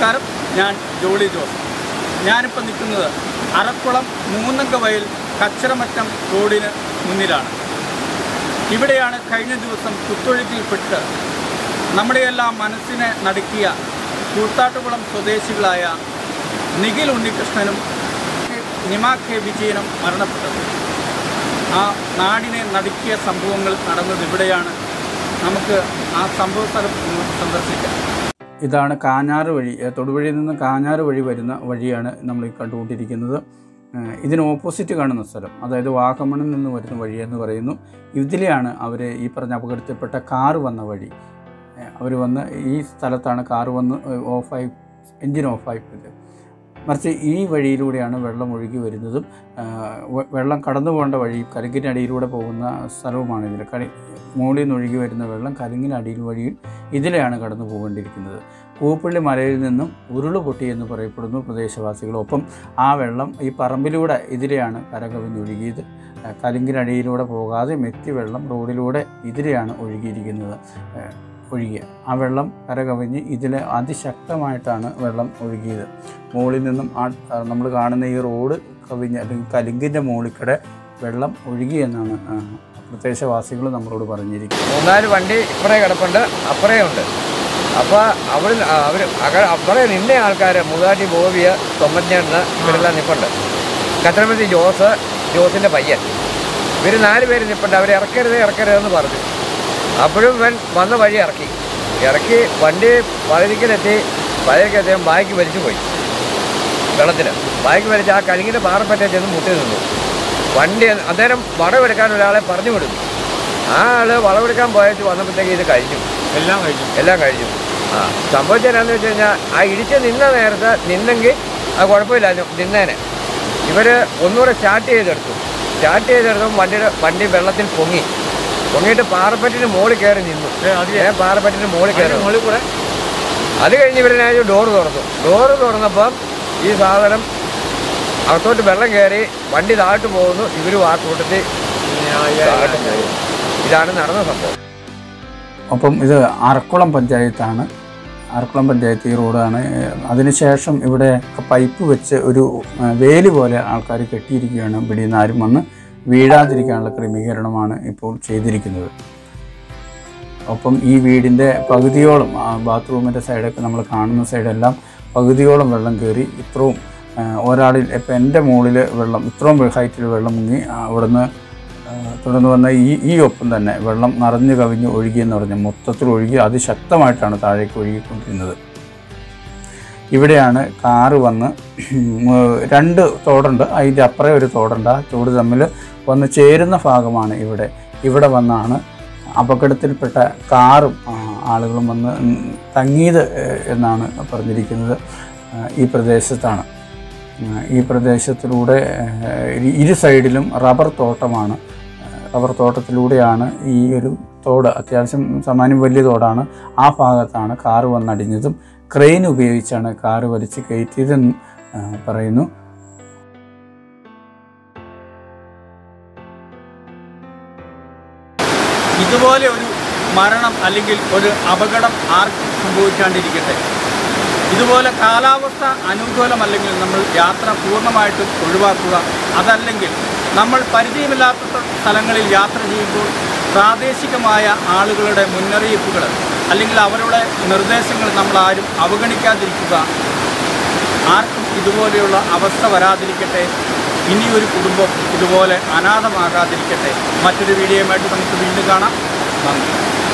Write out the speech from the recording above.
നമസ്കാരം ഞാൻ ജോളി ജോസ് ഞാനിപ്പോൾ നിൽക്കുന്നത് അറക്കുളം മൂന്നംഗ വയൽ കച്ചറമറ്റം റോഡിന് മുന്നിലാണ് ഇവിടെയാണ് കഴിഞ്ഞ ദിവസം കുത്തൊഴുക്കിൽപ്പെട്ട് നമ്മുടെയെല്ലാം മനസ്സിനെ നടുക്കിയ കൂത്താട്ടുകുളം സ്വദേശികളായ നിഖിൽ ഉണ്ണികൃഷ്ണനും നിമ കെ വിജയനും മരണപ്പെട്ടത് ആ നാടിനെ നടുക്കിയ സംഭവങ്ങൾ നടന്നത് ഇവിടെയാണ് നമുക്ക് ആ സംഭവ സ്ഥലം ഒന്ന് സന്ദർശിക്കാം ഇതാണ് കാഞ്ഞാറ് വഴി ഏഹ് തൊടുപുഴയിൽ നിന്ന് കാഞ്ഞാറ് വഴി വരുന്ന വഴിയാണ് നമ്മൾ ഈ കണ്ടുകൊണ്ടിരിക്കുന്നത് ഏഹ് ഇതിന് ഓപ്പോസിറ്റ് കാണുന്ന സ്ഥലം അതായത് വാഗമണിൽ നിന്ന് വരുന്ന വഴി എന്ന് പറയുന്നു ഇതിലെയാണ് അവർ ഈ പറഞ്ഞ അപകടത്തിൽപ്പെട്ട കാറ് വന്ന വഴി അവർ വന്ന് ഈ സ്ഥലത്താണ് കാറ് വന്ന് ഓഫായി എൻജിൻ ഓഫായി പോയത് മറിച്ച് ഈ വഴിയിലൂടെയാണ് വെള്ളം ഒഴുകി വരുന്നതും ആ, വെ- വെള്ളം കടന്നു പോകേണ്ട വഴി കലുങ്കിനടിയിലൂടെ പോകുന്ന സ്ഥലവുമാണ് ഇതിൽ കളി മുകളിൽ നിന്ന് ഒഴുകി വരുന്ന വെള്ളം കലുങ്കിനടിയിൽ വഴിയിൽ ഇതിലെയാണ് കടന്നു പോകേണ്ടിയിരിക്കുന്നത് പൂപ്പള്ളി മലയിൽ നിന്നും ഉരുള് പൊട്ടി എന്ന് പറയപ്പെടുന്നു പ്രദേശവാസികൾ ഒപ്പം ആ വെള്ളം ഈ പറമ്പിലൂടെ ഇതിലെയാണ് കരകവിഞ്ഞൊഴുകിയത് ആ, കലുങ്കിനടിയിലൂടെ പോകാതെ മെത്തി വെള്ളം റോഡിലൂടെ ഇതിലെയാണ് ഒഴുകിയിരിക്കുന്നത് ആ, ഒഴുകിയ ആ വെള്ളം കരകവിഞ്ഞ് ഇതിൽ അതിശക്തമായിട്ടാണ് വെള്ളം ഒഴുകിയത് മുകളിൽ നിന്നും ആ നമ്മൾ കാണുന്ന ഈ റോഡ് കവിഞ്ഞ് അല്ലെങ്കിൽ കലുങ്കിൻ്റെ മുകളിൽക്കൂടെ വെള്ളം ഒഴുകി എന്നാണ് ആ, പ്രദേശവാസികൾ നമ്മളോട് പറഞ്ഞിരിക്കുന്നത് മൂന്നാല് വണ്ടി ഇപ്പറേ കിടപ്പുണ്ട് അപ്പറേ ഉണ്ട് അപ്പോൾ അവർ അവർ അക അപ്പറേ നിന്ന ആൾക്കാർ മൂതാട്ടി ബോബിയ തൊമ്മഞ്ഞെണ്ണ ഇവരെല്ലാം നിൽപ്പുണ്ട് കത്രമത്തി ജോസ് ജോസിൻ്റെ പയ്യൻ ഇവർ നാല് പേര് നിൽപ്പുണ്ട് അവർ ഇറക്കരുത് ഇറക്കരുതെന്ന് പറഞ്ഞു അപ്പോഴും ഇവൻ വന്ന വഴി ഇറക്കി ഇറക്കി വണ്ടി പതിരിക്കലെത്തി പതിരിക്കെത്തിയും ബാഗ് വലിച്ചു പോയി വെള്ളത്തിൽ ബാഗ് വലിച്ച് ആ കലിങ്ങിൻ്റെ പാറപ്പറ്റേ ചെന്ന് മുട്ടി നിന്നു വണ്ടി അന്നേരം വളവെടുക്കാൻ ഒരാളെ പറഞ്ഞു വിടുന്നു ആ ആള് വളവെടുക്കാൻ പോയിട്ട് വന്നപ്പോഴത്തേക്ക് ഇത് കഴിഞ്ഞു എല്ലാം കഴിഞ്ഞു എല്ലാം കഴിഞ്ഞു ആ സംഭവിച്ചതെന്നാന്ന് വെച്ച് കഴിഞ്ഞാൽ ആ ഇടിച്ച് നിന്ന നേരത്ത് നിന്നെങ്കിൽ അത് കുഴപ്പമില്ലായിരുന്നു നിന്നേനെ ഇവർ ഒന്നുകൂടെ സ്റ്റാർട്ട് ചെയ്തെടുത്തു സ്റ്റാർട്ട് ചെയ്തെടുത്തും വണ്ടിയുടെ വണ്ടി വെള്ളത്തിൽ പൊങ്ങി പൊങ്ങിയിട്ട് പാറപ്പറ്റിന് മുകളിൽ കയറി നിന്നു ഏ പാറപ്പറ്റിന് മുകളിൽ കയറി മുകളിൽ കൂടെ അത് കഴിഞ്ഞ് ഇവരനായ ഡോറ് തുറന്നു ഡോറ് തുറന്നപ്പം ഈ സാധനം അകത്തോട്ട് വെള്ളം കയറി വണ്ടി താഴ്ത്തു പോകുന്നു ഇവരും ആ കൂട്ടത്തിൽ താഴോട്ട് പോയി. ഇതാണ് നടന്ന സംഭവം അപ്പം ഇത് അറക്കുളം പഞ്ചായത്താണ് അറക്കുളം പഞ്ചായത്ത് ഈ റോഡാണ് അതിനുശേഷം ഇവിടെ പൈപ്പ് വെച്ച് ഒരു ആ, വേലി പോലെ ആൾക്കാർ കെട്ടിയിരിക്കുകയാണ് ഇവിടെ നിന്ന് ആരും വന്ന് വീഴാതിരിക്കാനുള്ള ക്രമീകരണമാണ് ഇപ്പോൾ ചെയ്തിരിക്കുന്നത് ഒപ്പം ഈ വീടിൻ്റെ പകുതിയോളം ആ ബാത്റൂമിൻ്റെ സൈഡൊക്കെ നമ്മൾ കാണുന്ന സൈഡെല്ലാം പകുതിയോളം വെള്ളം കയറി ഇത്രയും ആ, ഒരാളിൽ ഇപ്പം എൻ്റെ മുകളിൽ വെള്ളം ഇത്രയും ഹൈറ്റിൽ വെള്ളം മുങ്ങി ആ, അവിടുന്ന് ആ, തുടർന്ന് വന്ന ഈ ഈ ഒപ്പം തന്നെ വെള്ളം നിറഞ്ഞു കവിഞ്ഞ് ഒഴുകിയെന്ന് പറഞ്ഞ് മൊത്തത്തിൽ ഒഴുകി അതിശക്തമായിട്ടാണ് താഴേക്ക് ഒഴുകിക്കൊണ്ടിരുന്നത് ഇവിടെയാണ് കാറ് വന്ന് ഉം, രണ്ട് തോടുണ്ട് അതിൻ്റെ അപ്പുറേ ഒരു തോടുണ്ട് ആ തോട് തമ്മിൽ വന്ന് ചേരുന്ന ഭാഗമാണ് ഇവിടെ ഇവിടെ വന്നാണ് അപകടത്തിൽപ്പെട്ട കാറും ആ, ആളുകളും വന്ന് ഉം, തങ്ങിയത് ഏഹ്, എന്നാണ് പറഞ്ഞിരിക്കുന്നത് ആ, ഈ പ്രദേശത്താണ് ആ, ഈ പ്രദേശത്തിലൂടെ ഏഹ്, ഇരു സൈഡിലും റബ്ബർ തോട്ടമാണ് റബ്ബർ തോട്ടത്തിലൂടെയാണ് ഈ ഒരു തോട് അത്യാവശ്യം സമാനം വലിയ തോടാണ് ആ ഭാഗത്താണ് കാറ് വന്നടിഞ്ഞതും ക്രെയിൻ ഉപയോഗിച്ചാണ് കാറ് വലിച്ച് കയറ്റിയതെന്ന് ആ, പറയുന്നു ഇതുപോലെ ഒരു മരണം അല്ലെങ്കിൽ ഒരു അപകടം ആർക്കും സംഭവിക്കാണ്ടിരിക്കട്ടെ ഇതുപോലെ കാലാവസ്ഥ അനുകൂലമല്ലെങ്കിൽ നമ്മൾ യാത്ര പൂർണ്ണമായിട്ടും ഒഴിവാക്കുക അതല്ലെങ്കിൽ നമ്മൾ പരിചയമില്ലാത്ത സ്ഥലങ്ങളിൽ യാത്ര ചെയ്യുമ്പോൾ പ്രാദേശികമായ ആളുകളുടെ മുന്നറിയിപ്പുകൾ അല്ലെങ്കിൽ അവരുടെ നിർദ്ദേശങ്ങൾ നമ്മൾ ആരും അവഗണിക്കാതിരിക്കുക ആർക്കും ഇതുപോലെയുള്ള അവസ്ഥ വരാതിരിക്കട്ടെ ഇനിയൊരു കുടുംബം ഇതുപോലെ അനാഥമാകാതിരിക്കട്ടെ മറ്റൊരു വീഡിയോയുമായിട്ട് നമുക്ക് വീണ്ടും കാണാം നന്ദി